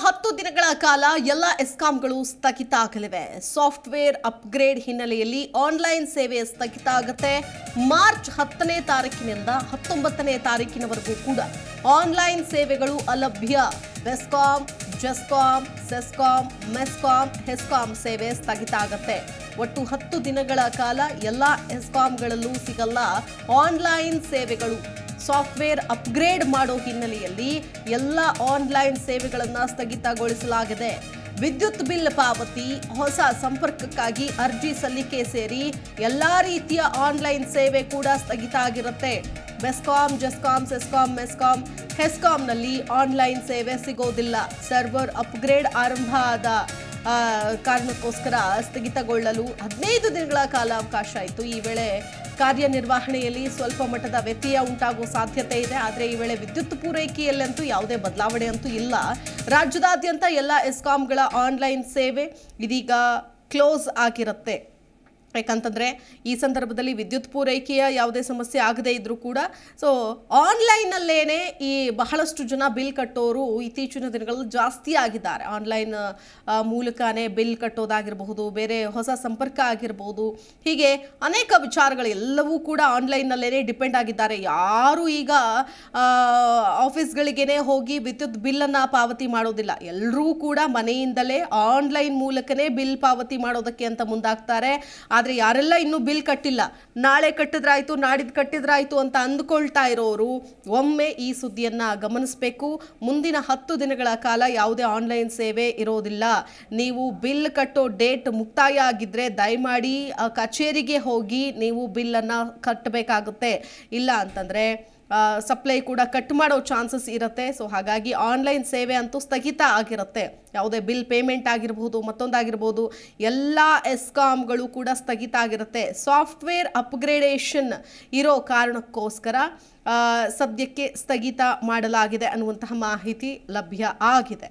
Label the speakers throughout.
Speaker 1: ಹತ್ತು ದಿನಗಳ ಕಾಲ ಎಲ್ಲ ಎಸ್ಕಾಂಗಳು ಸ್ಥಗಿತ ಆಗಲಿವೆ ಸಾಫ್ಟ್ವೇರ್ ಅಪ್ಗ್ರೇಡ್ ಹಿನ್ನೆಲೆಯಲ್ಲಿ ಆನ್ಲೈನ್ ಸೇವೆ ಸ್ಥಗಿತ ಆಗುತ್ತೆ ಮಾರ್ಚ್ ಹತ್ತನೇ ತಾರೀಕಿನಿಂದ ಹತ್ತೊಂಬತ್ತನೇ ತಾರೀಕಿನವರೆಗೂ ಕೂಡ ಆನ್ಲೈನ್ ಸೇವೆಗಳು ಅಲಭ್ಯ ಬೆಸ್ಕಾಂ ಜೆಸ್ಕಾಂ ಸೆಸ್ಕಾಂ ಮೆಸ್ಕಾಂ ಹೆಸ್ಕಾಂ ಸೇವೆ ಸ್ಥಗಿತ ಆಗುತ್ತೆ ಒಟ್ಟು ಹತ್ತು ದಿನಗಳ ಕಾಲ ಎಲ್ಲ ಎಸ್ಕಾಂಗಳಲ್ಲೂ ಸಿಗಲ್ಲ ಆನ್ಲೈನ್ ಸೇವೆಗಳು ಸಾಫ್ಟ್ವೇರ್ ಅಪ್ಗ್ರೇಡ್ ಮಾಡೋ ಹಿನ್ನೆಲೆಯಲ್ಲಿ ಎಲ್ಲ ಆನ್ಲೈನ್ ಸೇವೆಗಳನ್ನು ಸ್ಥಗಿತಗೊಳಿಸಲಾಗಿದೆ ವಿದ್ಯುತ್ ಬಿಲ್ ಪಾವತಿ ಹೊಸ ಸಂಪರ್ಕಕ್ಕಾಗಿ ಅರ್ಜಿ ಸಲ್ಲಿಕೆ ಸೇರಿ ಎಲ್ಲಾ ರೀತಿಯ ಆನ್ಲೈನ್ ಸೇವೆ ಕೂಡ ಸ್ಥಗಿತ ಆಗಿರುತ್ತೆ ಬೆಸ್ಕಾಂ ಜೆಸ್ಕಾಂ ಸೆಸ್ಕಾಂ ಮೆಸ್ಕಾಂ ಹೆಸ್ಕಾಂನಲ್ಲಿ ಆನ್ಲೈನ್ ಸೇವೆ ಸಿಗೋದಿಲ್ಲ ಸರ್ವರ್ ಅಪ್ಗ್ರೇಡ್ ಆರಂಭ ಆದ ಆ, ಕಾರಣಕ್ಕೋಸ್ಕರ ಸ್ಥಗಿತಗೊಳ್ಳಲು ಹದಿನೈದು ದಿನಗಳ ಕಾಲಾವಕಾಶ ಇತ್ತು ಈ ವೇಳೆ ಕಾರ್ಯನಿರ್ವಹಣೆಯಲ್ಲಿ ಸ್ವಲ್ಪ ಮಟ್ಟದ ವ್ಯತ್ಯಯ ಉಂಟಾಗುವ ಸಾಧ್ಯತೆ ಇದೆ ಆದರೆ ಈ ವೇಳೆ ವಿದ್ಯುತ್ ಪೂರೈಕೆಯಲ್ಲಂತೂ ಯಾವುದೇ ಬದಲಾವಣೆ ಅಂತೂ ಇಲ್ಲ ರಾಜ್ಯದಾದ್ಯಂತ ಎಲ್ಲ ಎಸ್ಕಾಂಗಳ ಆನ್ಲೈನ್ ಸೇವೆ ಇದೀಗ ಕ್ಲೋಸ್ ಆಗಿರುತ್ತೆ ಯಾಕಂತಂದರೆ ಈ ಸಂದರ್ಭದಲ್ಲಿ ವಿದ್ಯುತ್ ಪೂರೈಕೆಯ ಯಾವುದೇ ಸಮಸ್ಯೆ ಆಗದೇ ಇದ್ರೂ ಕೂಡ ಸೊ ಆನ್ಲೈನಲ್ಲೇನೆ ಈ ಬಹಳಷ್ಟು ಜನ ಬಿಲ್ ಕಟ್ಟೋರು ಇತ್ತೀಚಿನ ದಿನಗಳಲ್ಲಿ ಜಾಸ್ತಿ ಆಗಿದ್ದಾರೆ ಆನ್ಲೈನ್ ಆ, ಮೂಲಕನೇ ಬಿಲ್ ಕಟ್ಟೋದಾಗಿರಬಹುದು ಬೇರೆ ಹೊಸ ಸಂಪರ್ಕ ಆಗಿರಬಹುದು ಹೀಗೆ ಅನೇಕ ವಿಚಾರಗಳು ಎಲ್ಲವೂ ಕೂಡ ಆನ್ಲೈನಲ್ಲೇ ಡಿಪೆಂಡ್ ಆಗಿದ್ದಾರೆ ಯಾರು ಈಗ ಆ, ಆಫೀಸ್ಗಳಿಗೇನೆ ಹೋಗಿ ವಿದ್ಯುತ್ ಬಿಲ್ಲನ್ನು ಪಾವತಿ ಮಾಡೋದಿಲ್ಲ ಎಲ್ಲರೂ ಕೂಡ ಮನೆಯಿಂದಲೇ ಆನ್ಲೈನ್ ಮೂಲಕನೇ ಬಿಲ್ ಪಾವತಿ ಮಾಡೋದಕ್ಕೆ ಅಂತ ಮುಂದಾಗ್ತಾರೆ ಆದರೆ ಯಾರೆಲ್ಲ ಇನ್ನೂ ಬಿಲ್ ಕಟ್ಟಿಲ್ಲ ನಾಳೆ ಕಟ್ಟಿದ್ರಾಯ್ತು ನಾಡಿದ್ದು ಕಟ್ಟಿದ್ರಾಯ್ತು ಅಂತ ಅಂದ್ಕೊಳ್ತಾ ಇರೋರು ಒಮ್ಮೆ ಈ ಸುದ್ದಿಯನ್ನ ಗಮನಿಸಬೇಕು ಮುಂದಿನ ಹತ್ತು ದಿನಗಳ ಕಾಲ ಯಾವುದೇ ಆನ್ಲೈನ್ ಸೇವೆ ಇರೋದಿಲ್ಲ ನೀವು ಬಿಲ್ ಕಟ್ಟೋ ಡೇಟ್ ಮುಕ್ತಾಯ ಆಗಿದ್ರೆ ದಯಮಾಡಿ ಆ, ಕಚೇರಿಗೆ ಹೋಗಿ ನೀವು ಬಿಲ್ಲನ್ನು ಕಟ್ಟಬೇಕಾಗುತ್ತೆ ಇಲ್ಲ ಅಂತಂದರೆ ಸಪ್ಲೈ ಕೂಡ ಕಟ್ ಮಾಡೋ ಚಾನ್ಸಸ್ ಇರುತ್ತೆ ಸೊ ಹಾಗಾಗಿ ಆನ್ಲೈನ್ ಸೇವೆ ಅಂತೂ ಸ್ಥಗಿತ ಆಗಿರುತ್ತೆ ಯಾವುದೇ ಬಿಲ್ ಪೇಮೆಂಟ್ ಆಗಿರ್ಬೋದು ಮತ್ತೊಂದಾಗಿರ್ಬೋದು ಎಲ್ಲ ಎಸ್ಕಾಮ್ಗಳು ಕೂಡ ಸ್ಥಗಿತ ಆಗಿರುತ್ತೆ ಸಾಫ್ಟ್ವೇರ್ ಅಪ್ಗ್ರೇಡೇಷನ್ ಇರೋ ಕಾರಣಕ್ಕೋಸ್ಕರ ಆ, ಸದ್ಯಕ್ಕೆ ಸ್ಥಗಿತ ಮಾಡಲಾಗಿದೆ ಅನ್ನುವಂತಹ ಮಾಹಿತಿ ಲಭ್ಯ ಆಗಿದೆ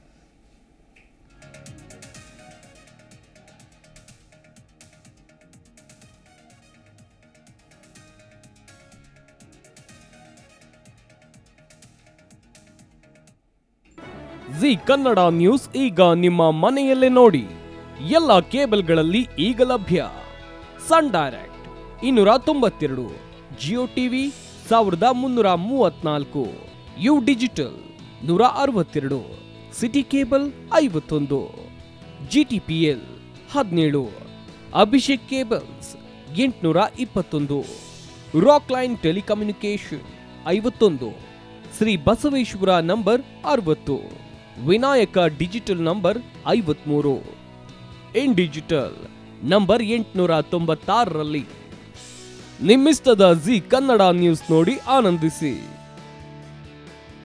Speaker 2: ಜಿ ಕನ್ನಡ ನ್ಯೂಸ್ ಈಗ ನಿಮ್ಮ ಮನೆಯಲ್ಲೇ ನೋಡಿ ಎಲ್ಲ ಕೇಬಲ್ಗಳಲ್ಲಿ ಈಗ ಲಭ್ಯ ಸನ್ ಡೈರೆಕ್ಟ್ ಇನ್ನೂರ ತೊಂಬತ್ತೆರಡು ಜಿಯೋ ಟಿವಿ ಸಾವಿರದ ಮುನ್ನೂರ ಮೂವತ್ನಾಲ್ಕು ಯು ಡಿಜಿಟಲ್ ನೂರ ಅರವತ್ತೆರಡು ಸಿಟಿ ಕೇಬಲ್ ಐವತ್ತೊಂದು ಜಿ ಟಿ ಪಿ ಎಲ್ ಹದಿನೇಳು ಅಭಿಷೇಕ್ ಕೇಬಲ್ಸ್ ಎಂಟುನೂರ ಇಪ್ಪತ್ತೊಂದು ರಾಕ್ ಲೈನ್ ಟೆಲಿಕಮ್ಯುನಿಕೇಶನ್ ಐವತ್ತೊಂದು ಶ್ರೀ ಬಸವೇಶ್ವರ ನಂಬರ್ ಅರವತ್ತು ವಿನಾಯಕ ಡಿಜಿಟಲ್ ನಂಬರ್ ಐವತ್ಮೂರು ಇನ್ ಡಿಜಿಟಲ್ ನಂಬರ್ ಎಂಟುನೂರ ತೊಂಬತ್ತಾರರಲ್ಲಿ ನಿಮ್ಮಿಸ್ತದ ಜಿ ಕನ್ನಡ ನ್ಯೂಸ್ ನೋಡಿ ಆನಂದಿಸಿ